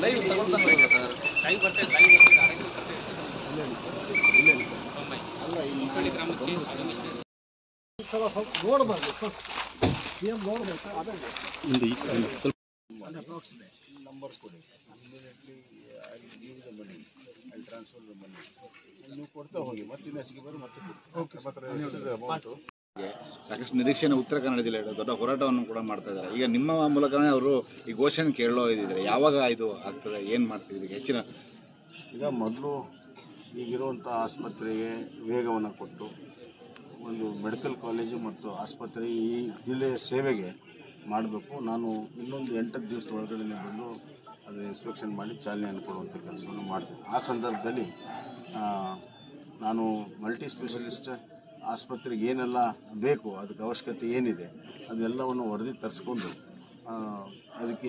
Live ತಗೊಳ್ತಾನಲ್ಲ sir live ಬರ್ತೇವೆ live ಬರ್ತೇವೆ ಆರೈಕೆ ಬರ್ತೇವೆ ಬೊಂಬೈ ಮುಕ್ಕಳ್ಳಿ ಗ್ರಾಮಕ್ಕೆ ನೋಡಬಾರ್ದು ಸಿಎಂ ನೋಡ್ಬೇಕು ಅದೇ ನಂಬರ್ ಕೊಡಿ immediately leave the money I transfer the money ನೀವು ಕೊಡ್ತಾ ಹೋಗಿ ಮತ್ತೆ ಇನ್ನು ಹೆಚ್ಚಿಗೆ ಬರೋ ಮತ್ತೆ ಅಮೌಂಟು ಸಾಕಷ್ಟು ನಿರೀಕ್ಷೆನ ಉತ್ತರ ಕನ್ನಡ ಜಿಲ್ಲೆ ದೊಡ್ಡ ಹೋರಾಟವನ್ನು ಕೂಡ ಮಾಡ್ತಾ ಇದ್ದಾರೆ ಈಗ ನಿಮ್ಮ ಮೂಲಕನೇ ಅವರು ಈ ಘೋಷಣೆ ಕೇಳೋ ಇದ್ದಿದ್ರೆ ಯಾವಾಗ ಇದು ಆಗ್ತದೆ ಏನು ಮಾಡ್ತಿದ್ರಿ ಹೆಚ್ಚಿನ ಈಗ ಮೊದಲು ಈಗಿರುವಂಥ ಆಸ್ಪತ್ರೆಗೆ ವೇಗವನ್ನು ಕೊಟ್ಟು ಒಂದು ಮೆಡಿಕಲ್ ಕಾಲೇಜು ಮತ್ತು ಆಸ್ಪತ್ರೆ ಈ ಜಿಲ್ಲೆಯ ಸೇವೆಗೆ ಮಾಡಬೇಕು ನಾನು ಇನ್ನೊಂದು ಎಂಟತ್ತು ದಿವಸದ ಒಳಗಡೆ ಬಂದು ಅದು ಇನ್ಸ್ಪೆಕ್ಷನ್ ಮಾಡಿ ಚಾಲನೆಯನ್ನು ಕೊಡುವಂಥ ಕೆಲಸವನ್ನು ಮಾಡ್ತೀನಿ ಆ ಸಂದರ್ಭದಲ್ಲಿ ಆ, ನಾನು ಮಲ್ಟಿ ಸ್ಪೆಷಲಿಸ್ಟ್ ಆಸ್ಪತ್ರೆಗೆ ಏನೆಲ್ಲ ಬೇಕು ಅದಕ್ಕೆ ಅವಶ್ಯಕತೆ ಏನಿದೆ ಅದೆಲ್ಲವನ್ನು ವರದಿ ತರಿಸ್ಕೊಂಡು ಆ, ಅದಕ್ಕೆ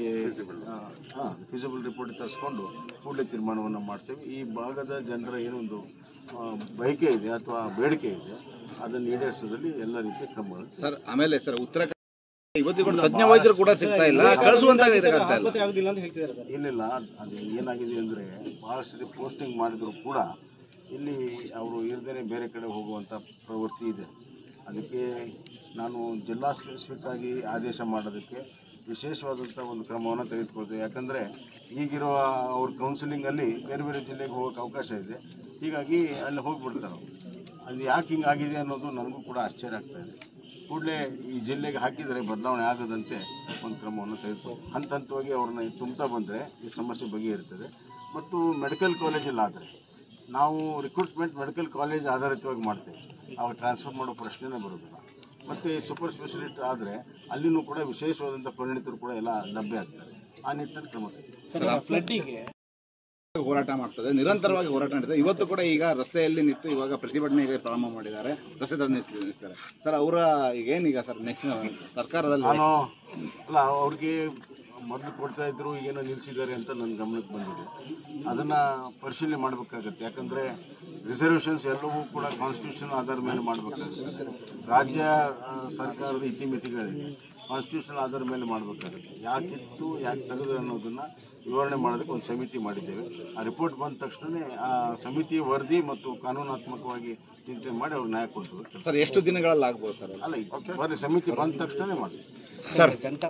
ಹಾಂ ಫಿಸಿಬಲ್ ರಿಪೋರ್ಟ್ ತರಿಸ್ಕೊಂಡು ಕೂಡಲೇ ತೀರ್ಮಾನವನ್ನು ಮಾಡ್ತೇವೆ ಈ ಭಾಗದ ಜನರ ಏನೊಂದು ಆ, ಬಯಕೆ ಇದೆ ಅಥವಾ ಬೇಡಿಕೆ ಇದೆ ಅದನ್ನು ಈಡೇರಿಸೋದ್ರಲ್ಲಿ ಎಲ್ಲ ರೀತಿಯ ಕ್ರಮಗಳು ಸರ್ ಆಮೇಲೆ ಸರ್ ಉತ್ತರ ಕನ್ನಡ ಇವತ್ತಿಗೂ ಕೂಡ ತಜ್ಞ ವೈದ್ಯರು ಕೂಡ ಸಿಗ್ತಾ ಇಲ್ಲ ಕಳಿಸುವಂತ ಇದಕ್ಕಾಗ್ತಾ ಇಲ್ಲ ಆಗುದಿಲ್ಲ ಅಂತ ಹೇಳ್ತಿದ್ದಾರೆ ಸರ್ ಏನಿಲ್ಲ ಅದು ಏನಾಗಿದೆ ಅಂದರೆ ಭಾಳಷ್ಟು ಸರಿ ಪೋಸ್ಟಿಂಗ್ ಮಾಡಿದರೂ ಕೂಡ ಇಲ್ಲಿ ಅವರು ಇರದೇ ಬೇರೆ ಕಡೆ ಹೋಗುವಂಥ ಪ್ರವೃತ್ತಿ ಇದೆ ಅದಕ್ಕೆ ನಾನು ಜಿಲ್ಲಾ ಸ್ಪೆಸಿಫಿಕ್ ಆಗಿ ಆದೇಶ ಮಾಡೋದಕ್ಕೆ ವಿಶೇಷವಾದಂಥ ಒಂದು ಕ್ರಮವನ್ನು ತೆಗೆದುಕೊಳ್ತೇವೆ ಯಾಕಂದರೆ ಈಗಿರುವ ಅವ್ರ ಕೌನ್ಸಿಲಿಂಗಲ್ಲಿ ಬೇರೆ ಬೇರೆ ಜಿಲ್ಲೆಗೆ ಹೋಗೋಕ್ಕೆ ಅವಕಾಶ ಇದೆ ಹೀಗಾಗಿ ಅಲ್ಲಿ ಹೋಗಿಬಿಡ್ತಾರೆ ಅವ್ರು. ಅದು ಯಾಕೆ ಹಿಂಗಾಗಿದೆ ಅನ್ನೋದು ನನಗೂ ಕೂಡ ಆಶ್ಚರ್ಯ ಆಗ್ತಾ ಇದೆ ಕೂಡಲೇ ಈ ಜಿಲ್ಲೆಗೆ ಹಾಕಿದರೆ ಬದಲಾವಣೆ ಆಗದಂತೆ ಒಂದು ಕ್ರಮವನ್ನು ತೆಗೆದುಕೊ ಹಂತ ಹಂತವಾಗಿ ಅವ್ರನ್ನ ತುಂಬ್ತಾ ಬಂದರೆ ಈ ಸಮಸ್ಯೆ ಬಗೆಹರಿತದೆ ಮತ್ತು ಮೆಡಿಕಲ್ ಕಾಲೇಜಲ್ಲಿ ಆದರೆ ನಾವು ರಿಕ್ರೂಟ್ಮೆಂಟ್ ಮೆಡಿಕಲ್ ಕಾಲೇಜ್ ಆಧಾರಿತವಾಗಿ ಮಾಡ್ತೇವೆ ಅವಾಗ ಟ್ರಾನ್ಸ್ಫರ್ ಮಾಡೋ ಪ್ರಶ್ನೆನೇ ಬರೋದಿಲ್ಲ ಮತ್ತು ಸೂಪರ್ ಸ್ಪೆಷಲಿಸ್ಟ್ ಆದರೆ ಅಲ್ಲಿನೂ ಕೂಡ ವಿಶೇಷವಾದಂಥ ಪರಿಣಿತರು ಕೂಡ ಎಲ್ಲ ಲಭ್ಯ ಆಗ್ತಾರೆ ಆ ನಿಟ್ಟಿನಲ್ಲಿ ಕ್ರಮ ತೆಗೆದುಕೊಳ್ಳಿ. ಫ್ಲಡ್ಡಿಗೆ ಹೋರಾಟ ಮಾಡ್ತದೆ ನಿರಂತರವಾಗಿ ಹೋರಾಟ ನಡೀತದೆ ಇವತ್ತು ಕೂಡ ಈಗ ರಸ್ತೆಯಲ್ಲಿ ನಿಂತು ಇವಾಗ ಪ್ರತಿಭಟನೆಗೆ ಪ್ರಾರಂಭ ಮಾಡಿದ್ದಾರೆ ರಸ್ತೆ ತಡೆ ನಿಂತು ನಿಂತಿದ್ದಾರೆ ಸರ್ ಅವರ ಈಗ ಏನೀಗ ಸರ್ ನೆಕ್ಸ್ಟ್ ಸರ್ಕಾರದಲ್ಲಿ ನಾನು ಅಲ್ಲ ಅವ್ರಿಗೆ ಮೊದಲು ಕೊಡ್ತಾ ಇದ್ರು ಏನೋ ನಿಲ್ಲಿಸಿದ್ದಾರೆ ಅಂತ ನನ್ನ ಗಮನಕ್ಕೆ ಬಂದಿದೆ ಅದನ್ನು ಪರಿಶೀಲನೆ ಮಾಡಬೇಕಾಗತ್ತೆ ಯಾಕಂದರೆ ರಿಸರ್ವೇಷನ್ಸ್ ಎಲ್ಲವೂ ಕೂಡ ಕಾನ್ಸ್ಟಿಟ್ಯೂಷನ್ ಆಧಾರದ ಮೇಲೆ ಮಾಡಬೇಕಾಗುತ್ತೆ ರಾಜ್ಯ ಆ, ಸರ್ಕಾರದ ಇತಿಮಿತಿಗಳಿದೆ ಕಾನ್ಸ್ಟಿಟ್ಯೂಷನ್ ಆಧಾರದ ಮೇಲೆ ಮಾಡಬೇಕಾಗುತ್ತೆ ಯಾಕಿತ್ತು ಯಾಕೆ ತೆಗೆದು ಅನ್ನೋದನ್ನು ವಿವರಣೆ ಮಾಡೋದಕ್ಕೆ ಒಂದು ಸಮಿತಿ ಮಾಡಿದ್ದೇವೆ ಆ ರಿಪೋರ್ಟ್ ಬಂದ ತಕ್ಷಣವೇ ಆ ಸಮಿತಿ ವರದಿ ಮತ್ತು ಕಾನೂನಾತ್ಮಕವಾಗಿ ಚಿಂತನೆ ಮಾಡಿ ಅವ್ರು ನ್ಯಾಯ ಕೊಡಿಸೋದು ಕೆಲಸ ಸರ್ ಎಷ್ಟು ದಿನಗಳಲ್ಲಿ ಆಗ್ಬೋದು ಸರ್ ಅದು? ಅಲ್ಲ ಈ ಬರ್ರಿ ಸಮಿತಿ ಬಂದ ತಕ್ಷಣವೇ ಮಾಡಿ Janata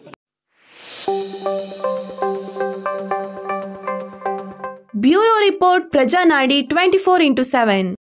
bureau report Prajanadi twenty four into seven